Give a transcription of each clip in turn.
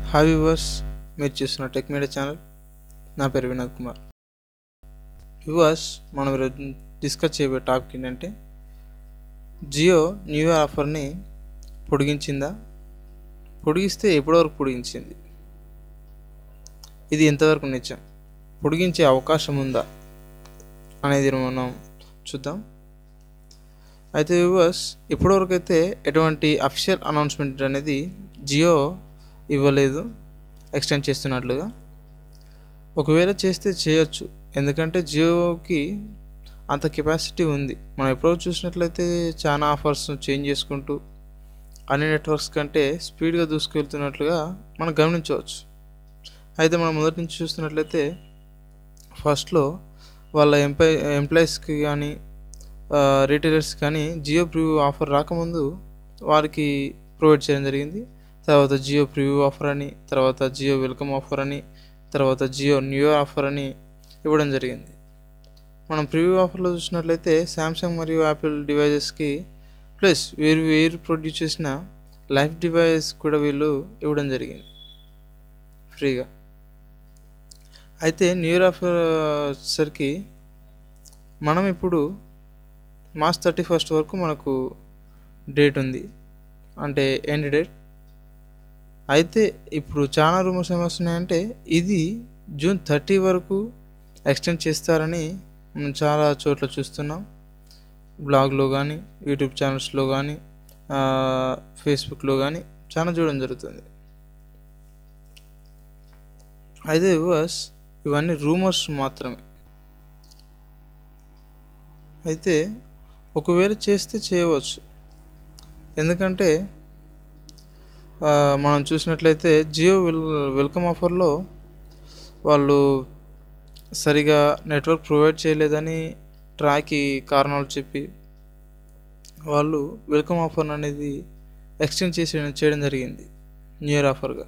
hi viewers మీరు చూస్తున్న tech media channel నా పేరు వినోద్ కుమార్ వ్యూవర్స్ మనం ఈరోజు డిస్కస్ చేయబోయే టాపిక్ ఏంటంటే జియో న్యూ ఇయర్ ఆఫర్ని పొడిగించిందా పొడిగిస్తే ఎప్పటివరకు పొడిగించింది ఇది ఎంతవరకు నిజం పొడిగించే అవకాశం ఉందా అనేది మనం చూద్దాం అయితే వ్యూవర్స్ ఇప్పటివరకు అయితే ఎటువంటి అఫీషియల్ అనౌన్స్మెంట్ అనేది జియో ఇవ్వలేదు ఎక్స్టెండ్ చేస్తున్నట్లుగా ఒకవేళ చేస్తే చేయొచ్చు ఎందుకంటే జియోకి అంత కెపాసిటీ ఉంది మనం ఎప్పుడో చూసినట్లయితే చాలా ఆఫర్స్ చేంజ్ చేసుకుంటూ అన్ని నెట్వర్క్స్ కంటే స్పీడ్గా దూసుకెళ్తున్నట్లుగా మనం గమనించవచ్చు అయితే మనం మొదటి నుంచి చూస్తున్నట్లయితే ఫస్ట్లో వాళ్ళ ఎంప్లాయ్ ఎంప్లాయీస్కి కానీ రీటైలర్స్ కానీ జియో ప్రివ్యూ ఆఫర్ రాకముందు వారికి ప్రొవైడ్ చేయడం జరిగింది తర్వాత జియో ప్రివ్యూ ఆఫర్ అని తర్వాత జియో వెల్కమ్ ఆఫర్ అని తర్వాత జియో న్యూ ఇయర్ ఆఫర్ అని ఇవ్వడం జరిగింది మనం ప్రివ్యూ ఆఫర్లో చూసినట్లయితే శాంసంగ్ మరియు యాపిల్ డివైజెస్కి ప్లస్ వేరు వేరు ప్రొడ్యూస్ చేసిన లైఫ్ డివైజెస్ కూడా వీళ్ళు ఇవ్వడం జరిగింది ఫ్రీగా అయితే న్యూ ఇయర్ ఆఫర్ వచ్చేసరికి మనం ఇప్పుడు మార్చ్ థర్టీ ఫస్ట్ వరకు మనకు డేట్ ఉంది అంటే ఎండ్ డేట్ అయితే ఇప్పుడు చాలా రూమర్స్ ఏమొస్తున్నాయంటే ఇది జూన్ థర్టీ వరకు ఎక్స్టెండ్ చేస్తారని మనం చాలా చోట్ల చూస్తున్నాం బ్లాగ్లో కానీ యూట్యూబ్ ఛానల్స్లో కానీ ఫేస్బుక్లో కానీ చాలా చూడడం జరుగుతుంది అయితే వర్స్ ఇవన్నీ రూమర్స్ మాత్రమే అయితే ఒకవేళ చేస్తే చేయవచ్చు ఎందుకంటే మనం చూసినట్లయితే జియో వెల్ వెల్కమ్ ఆఫర్లో వాళ్ళు సరిగా నెట్వర్క్ ప్రొవైడ్ చేయలేదని ట్రాకి కారణాలు చెప్పి వాళ్ళు వెల్కమ్ ఆఫర్ అనేది ఎక్స్టెండ్ చేసి చేయడం జరిగింది న్యూ ఇయర్ ఆఫర్గా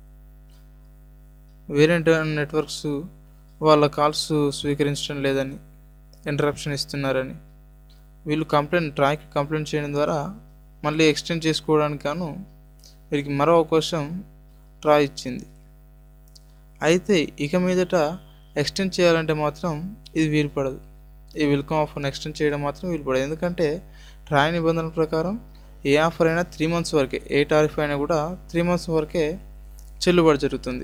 వేరే నెట్వర్క్స్ వాళ్ళ కాల్స్ స్వీకరించడం లేదని ఇంటరప్షన్ ఇస్తున్నారని వీళ్ళు కంప్లైంట్ ట్రాక్ కంప్లైంట్ చేయడం ద్వారా మళ్ళీ ఎక్స్టెండ్ చేసుకోవడానికి గాను వీరికి మరో అవకాశం ట్రా ఇచ్చింది అయితే ఇక మీదట ఎక్స్టెండ్ చేయాలంటే మాత్రం ఇది వీలు పడదు ఈ వెల్కమ్ ఆఫర్ని ఎక్స్టెండ్ చేయడం మాత్రం వీలు పడదు ఎందుకంటే ట్రాయ్ నిబంధనల ప్రకారం ఏ ఆఫర్ అయినా త్రీ మంత్స్ వరకే ఏ టారిఫ్ అయినా కూడా త్రీ మంత్స్ వరకే చెల్లుబాటు జరుగుతుంది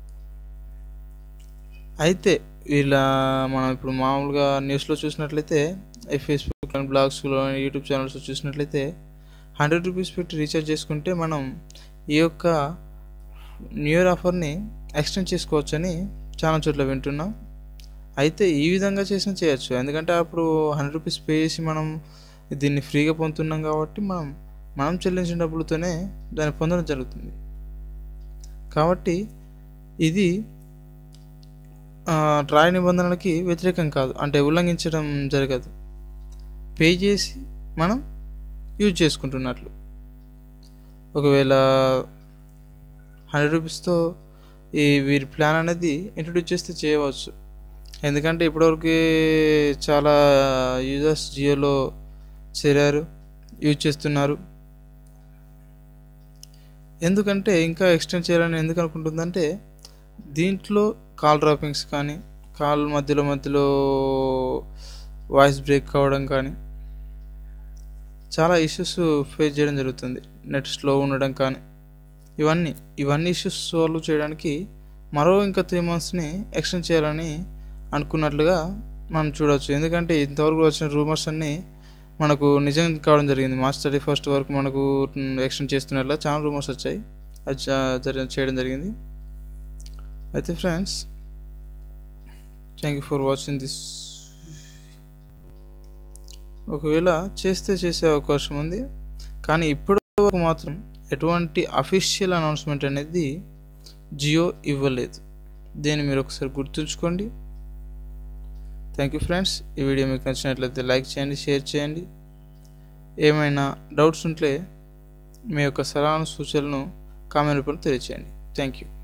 అయితే వీళ్ళ మనం ఇప్పుడు మామూలుగా న్యూస్లో చూసినట్లయితే ఫేస్బుక్ అండ్ బ్లాగ్స్లో యూట్యూబ్ ఛానల్స్లో చూసినట్లయితే హండ్రెడ్ రూపీస్ పెట్టి రీఛార్జ్ చేసుకుంటే మనం ఈ యొక్క న్యూ ఇయర్ ఆఫర్ని ఎక్స్టెండ్ చేసుకోవచ్చని చాలా చోట్ల వింటున్నాం అయితే ఈ విధంగా చేసిన చేయొచ్చు ఎందుకంటే అప్పుడు హండ్రెడ్ రూపీస్ పే చేసి మనం దీన్ని ఫ్రీగా పొందుతున్నాం కాబట్టి మనం మనం చెల్లించిన డబ్బులతోనే దాన్ని పొందడం జరుగుతుంది కాబట్టి ఇది ట్రాయ్ నిబంధనలకి వ్యతిరేకం కాదు అంటే ఉల్లంఘించడం జరగదు పే చేసి మనం యూజ్ చేసుకుంటున్నట్లు ఒకవేళ హండ్రెడ్ రూపీస్తో ఈ వీరి ప్లాన్ అనేది ఇంట్రొడ్యూస్ చేస్తే చేయవచ్చు ఎందుకంటే ఇప్పటివరకు చాలా యూజర్స్ జియోలో చేరారు యూజ్ చేస్తున్నారు ఎందుకంటే ఇంకా ఎక్స్టెండ్ చేయాలని ఎందుకు అనుకుంటుందంటే దీంట్లో కాల్ డ్రాపింగ్స్ కానీ కాల్ మధ్యలో మధ్యలో వాయిస్ బ్రేక్ కావడం కానీ చాలా ఇష్యూస్ ఫేస్ చేయడం జరుగుతుంది నెట్ స్లో ఉండడం కానీ ఇవన్నీ ఇవన్నీ ఇష్యూస్ సాల్వ్ చేయడానికి మరో ఇంకా త్రీ మంత్స్ని ఎక్స్టెండ్ చేయాలని అనుకున్నట్లుగా మనం చూడవచ్చు ఎందుకంటే ఇంతవరకు వచ్చిన రూమర్స్ అన్నీ మనకు నిజం కావడం జరిగింది మార్చ్ థర్టీ ఫస్ట్ వరకు మనకు ఎక్స్టెండ్ చేస్తున్నట్లుగా చాలా రూమర్స్ వచ్చాయి అది చేయడం జరిగింది అయితే friends thank you for watching this ఒకవేళ చేస్తే చేసే అవకాశం ఉంది కానీ ఇప్పటి వరకు మాత్రం ఎటువంటి అఫీషియల్ అనౌన్స్మెంట్ అనేది జియో ఇవ్వలేదు దీన్ని మీరు ఒకసారి గుర్తుంచుకోండి థ్యాంక్ యూ ఫ్రెండ్స్ ఈ వీడియో మీకు నచ్చినట్లయితే లైక్ చేయండి షేర్ చేయండి ఏమైనా డౌట్స్ ఉంటే మీ యొక్క సలహాను సూచనలను కామెంట్ రూపంలో తెలియచేయండి థ్యాంక్ యూ